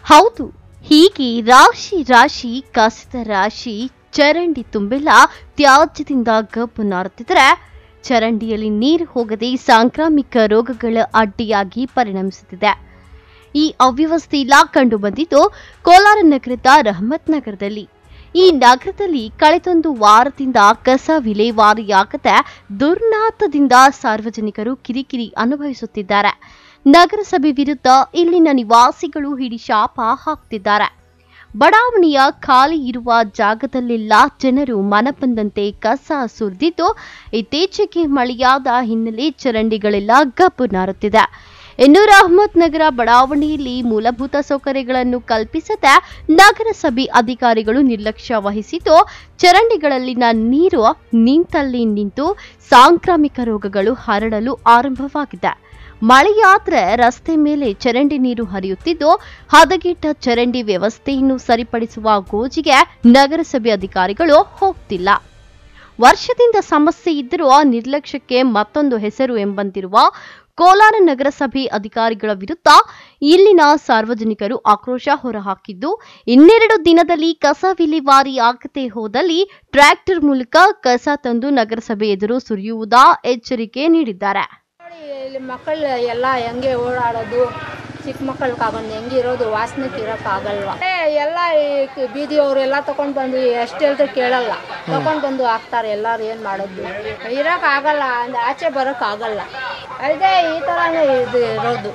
ಹೌದು ಹೀಗೆ ರಾಶಿ ರಾಶಿ ಕಸದ ರಾಶಿ ಚರಂಡಿ ತುಂಬೆಲ್ಲ ತ್ಯಾಜ್ಯದಿಂದ ಗಬ್ಬು ನಾರುತ್ತಿದ್ದರೆ ಚರಂಡಿಯಲ್ಲಿ ನೀರು ಹೋಗದೆ ಸಾಂಕ್ರಾಮಿಕ ರೋಗಗಳ ಅಡ್ಡಿಯಾಗಿ ಪರಿಣಮಿಸುತ್ತಿದೆ ಈ ಅವ್ಯವಸ್ಥೆ ಇಲ್ಲ ಕಂಡು ಬಂದಿದ್ದು ಕೋಲಾರ ನಗರದ ರಹಮತ್ ನಗರದಲ್ಲಿ ಈ ನಗರದಲ್ಲಿ ಕಳೆದೊಂದು ವಾರದಿಂದ ಕಸ ವಿಲೇವಾರಿಯಾಗದೆ ದುರ್ನಾತದಿಂದ ಸಾರ್ವಜನಿಕರು ಕಿರಿಕಿರಿ ಅನುಭವಿಸುತ್ತಿದ್ದಾರೆ ನಗರಸಭೆ ವಿರುದ್ಧ ಇಲ್ಲಿನ ನಿವಾಸಿಗಳು ಹಿಡಿ ಶಾಪ ಹಾಕ್ತಿದ್ದಾರೆ ಬಡಾವಣೆಯ ಖಾಲಿ ಇರುವ ಜಾಗದಲ್ಲೆಲ್ಲ ಜನರು ಮನಬಂದಂತೆ ಕಸ ಸುರಿದಿದ್ದು ಇತ್ತೀಚೆಗೆ ಮಳೆಯಾದ ಹಿನ್ನೆಲೆ ಚರಂಡಿಗಳೆಲ್ಲ ಗಬ್ಬು ನಾರುತ್ತಿದೆ ಇನ್ನು ರಹಮತ್ ನಗರ ಬಡಾವಣೆಯಲ್ಲಿ ಮೂಲಭೂತ ಸೌಕರ್ಯಗಳನ್ನು ಕಲ್ಪಿಸದೆ ನಗರಸಭೆ ಅಧಿಕಾರಿಗಳು ನಿರ್ಲಕ್ಷ್ಯ ವಹಿಸಿದ್ದು ಚರಂಡಿಗಳಲ್ಲಿನ ನೀರು ನಿಂತಲ್ಲಿ ನಿಂತು ಸಾಂಕ್ರಾಮಿಕ ರೋಗಗಳು ಹರಡಲು ಆರಂಭವಾಗಿದೆ ಮಳೆಯಾದ್ರೆ ರಸ್ತೆ ಮೇಲೆ ಚರಂಡಿ ನೀರು ಹರಿಯುತ್ತಿದ್ದು ಹದಗೆಟ್ಟ ಚರಂಡಿ ವ್ಯವಸ್ಥೆಯನ್ನು ಸರಿಪಡಿಸುವ ಗೋಜಿಗೆ ನಗರಸಭೆ ಅಧಿಕಾರಿಗಳು ಹೋಗ್ತಿಲ್ಲ ವರ್ಷದಿಂದ ಸಮಸ್ಯೆ ಇದ್ದರೂ ಆ ನಿರ್ಲಕ್ಷ್ಯಕ್ಕೆ ಮತ್ತೊಂದು ಹೆಸರು ಎಂಬಂತಿರುವ ಕೋಲಾರ ನಗರಸಭೆ ಅಧಿಕಾರಿಗಳ ವಿರುದ್ಧ ಇಲ್ಲಿನ ಸಾರ್ವಜನಿಕರು ಆಕ್ರೋಶ ಹೊರಹಾಕಿದ್ದು ಇನ್ನೆರಡು ದಿನದಲ್ಲಿ ಕಸ ವಿಲೇವಾರಿ ಆಗದೆ ಹೋದಲ್ಲಿ ಟ್ರ್ಯಾಕ್ಟರ್ ಮೂಲಕ ಕಸ ತಂದು ನಗರಸಭೆ ಎದುರು ಸುರಿಯುವುದಾ ಎಚ್ಚರಿಕೆ ನೀಡಿದ್ದಾರೆ ನೋಡಿ ಇಲ್ಲಿ ಮಕ್ಕಳು ಎಲ್ಲ ಹೆಂಗೆ ಓಡಾಡೋದು ಚಿಕ್ಕ ಮಕ್ಕಳು ಕಾಗೊಂಡು ಹೆಂಗೆ ಇರೋದು ವಾಸನೆಗೆ ಇರೋಕ್ಕಾಗಲ್ವ ಎಲ್ಲ ಈ ಕ- ಬೀದಿಯವ್ರು ತಗೊಂಡು ಬಂದು ಎಷ್ಟು ಹೇಳಿದ್ರೆ ಕೇಳಲ್ಲ ತಗೊಂಡು ಬಂದು ಹಾಕ್ತಾರೆ ಎಲ್ಲರೂ ಏನು ಮಾಡೋದು ಇರೋಕ್ಕಾಗಲ್ಲ ಅಂದ್ರೆ ಆಚೆ ಬರೋಕ್ಕಾಗಲ್ಲ ಅದೇ ಈ ಥರನೇ ಇದು ಇರೋದು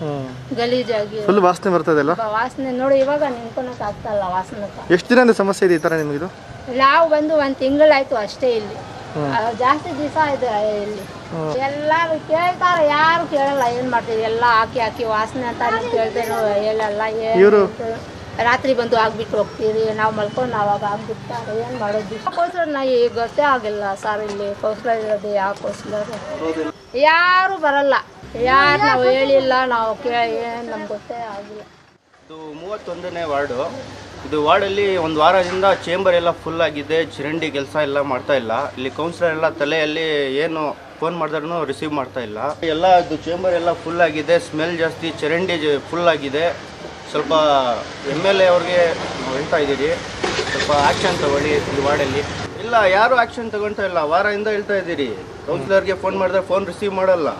ಗಲೀಜಾಗಿ ಫುಲ್ ವಾಸನೆ ಬರ್ತದೆ ಅಲ್ಲ ಬ- ವಾಸನೆ ನೋಡಿ ಇವಾಗ ನಿಂತ್ಕೊಳಕ್ ಆಗ್ತಲ್ಲ ವಾಸನಕ್ಕೆ ಎಷ್ಟು ದಿನದ ಸಮಸ್ಯೆ ಇದೆ ಈ ಥರ ನಿಮಗಿದು ನಾವು ಬಂದು ಒಂದು ತಿಂಗಳಾಯ್ತು ಅಷ್ಟೇ ಇಲ್ಲಿ ಆ, ಜಾಸ್ತಿ ದಿವಸ ಇದೆ ಇಲ್ಲಿ ಎಲ್ಲಾರು ಕೇಳ್ತಾರೆ ಯಾರು ಕೇಳಲ್ಲ ಏನ್ ಮಾಡ್ತೀವಿ ಎಲ್ಲ ಹಾಕಿ ಹಾಕಿ ವಾಸನೆ ಅಂತ ಕೇಳ್ದೇನು ಹೇಳಲ್ಲ ಏನ್ ಇವ್ರು? ಅಂತ. ರಾತ್ರಿ ಬಂದು ಆಗ್ಬಿಟ್ಟು ಹೋಗ್ತೀರಿ ನಾವು ಮಲ್ಕೊಂಡು ಅವಾಗ ಆಗ್ಬಿಡ್ತಾರೆ ಏನ್ ಮಾಡೋದು ಕೌನ್ಸಿಲರ್ ನಾ ಈಗ ಗೊತ್ತೇ ಆಗಿಲ್ಲ ಸರ್ ಇಲ್ಲಿ ಕೌನ್ಸಿಲರ್ ಇರೋದು ಯಾವ ಕೌನ್ಸಿಲರ್ ಯಾರು ಬರಲ್ಲ ಯಾರು ನಾವು ಹೇಳಿಲ್ಲ ನಾವು ಕೇ ಏನ್ ನಮ್ಗೆ ಗೊತ್ತೇ ಆಗಿಲ್ಲ ಇದು ಮೂವತ್ತೊಂದನೇ ವಾರ್ಡು ಇದು ವಾರ್ಡಲ್ಲಿ ಒಂದು ವಾರದಿಂದ ಚೇಂಬರ್ ಎಲ್ಲ ಫುಲ್ ಆಗಿದೆ ಚರಂಡಿ ಕೆಲಸ ಎಲ್ಲ ಮಾಡ್ತಾ ಇಲ್ಲ ಇಲ್ಲಿ ಕೌನ್ಸಿಲರ್ ಎಲ್ಲ ತಲೆಯಲ್ಲಿ ಏನು ಫೋನ್ ಮಾಡಿದ್ರೂ ರಿಸೀವ್ ಮಾಡ್ತಾ ಇಲ್ಲ ಎಲ್ಲ ಇದು ಚೇಂಬರ್ ಎಲ್ಲ ಫುಲ್ ಆಗಿದೆ ಸ್ಮೆಲ್ ಜಾಸ್ತಿ ಚರಂಡಿ ಫುಲ್ ಆಗಿದೆ ಸ್ವಲ್ಪ ಎಮ್ ಎಲ್ ಎ ಅವ್ರಿಗೆ ನಾವು ಹೇಳ್ತಾ ಇದ್ದೀರಿ ಸ್ವಲ್ಪ ಆ್ಯಕ್ಷನ್ ತಗೊಳ್ಳಿ ಈ ವಾರ್ಡಲ್ಲಿ ಇಲ್ಲ ಯಾರು ಆ್ಯಕ್ಷನ್ ತಗೊಳ್ತಾ ಇಲ್ಲ ವಾರದಿಂದ ಹೇಳ್ತಾ ಇದ್ದೀರಿ ಕೌನ್ಸಿಲರ್ಗೆ ಫೋನ್ ಮಾಡಿದ್ರೆ ಫೋನ್ ರಿಸೀವ್ ಮಾಡಲ್ಲ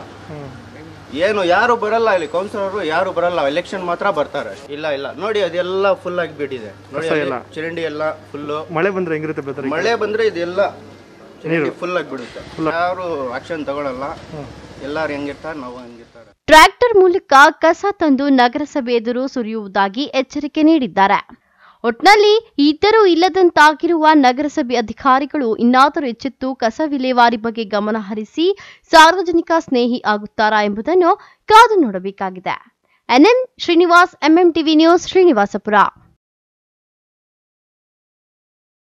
ಏನು ಯಾರು ಬರಲ್ಲ ಇಲ್ಲಿ ಕೌನ್ಸಿಲರ್ ಯಾರು ಬರಲ್ಲ ಎಲೆಕ್ಷನ್ ಮಾತ್ರ ಬರ್ತಾರೆ ಇಲ್ಲ ಇಲ್ಲ ನೋಡಿ ಅದೆಲ್ಲ ಫುಲ್ ಆಗಿಬಿಟ್ಟಿದೆ ನೋಡಿ ಅಲ್ಲಿ ಚರಂಡಿ ಎಲ್ಲ ಫುಲ್ಲು ಮಳೆ ಬಂದ್ರೆ ಹೆಂಗಿರುತ್ತೆ ಬೆತ್ತರಿ ಮಳೆ ಬಂದ್ರೆ ಇದೆಲ್ಲ ಚರಂಡಿ ಫುಲ್ ಆಗಿಬಿಡುತ್ತೆ ಯಾರು ಆಕ್ಷನ್ ತಗೊಳಲ್ಲ ಎಲ್ಲಾರು ಹೆಂಗಿರ್ತಾರೆ ನಾವು ಹಂಗಿರ್ತಾರೆ ಟ್ರ್ಯಾಕ್ಟರ್ ಮೂಲಕ ಕಸ ತಂದು ನಗರಸಭೆ ಎದುರು ಸುರಿಯುವುದಾಗಿ ಎಚ್ಚರಿಕೆ ನೀಡಿದ್ದಾರೆ ಒಟ್ನಲ್ಲಿ ಇದ್ದರೂ ಇಲ್ಲದಂತಾಗಿರುವ ನಗರಸಭೆ ಅಧಿಕಾರಿಗಳು ಇನ್ನಾದರೂ ಎಚ್ಚೆತ್ತು ಕಸ ವಿಲೇವಾರಿ ಬಗ್ಗೆ ಗಮನ ಹರಿಸಿ ಸಾರ್ವಜನಿಕ ಸ್ನೇಹಿ ಆಗುತ್ತಾರಾ ಎಂಬುದನ್ನು ಕಾದು ನೋಡಬೇಕಾಗಿದೆ NM Srinivas MM TV news Srinivaspur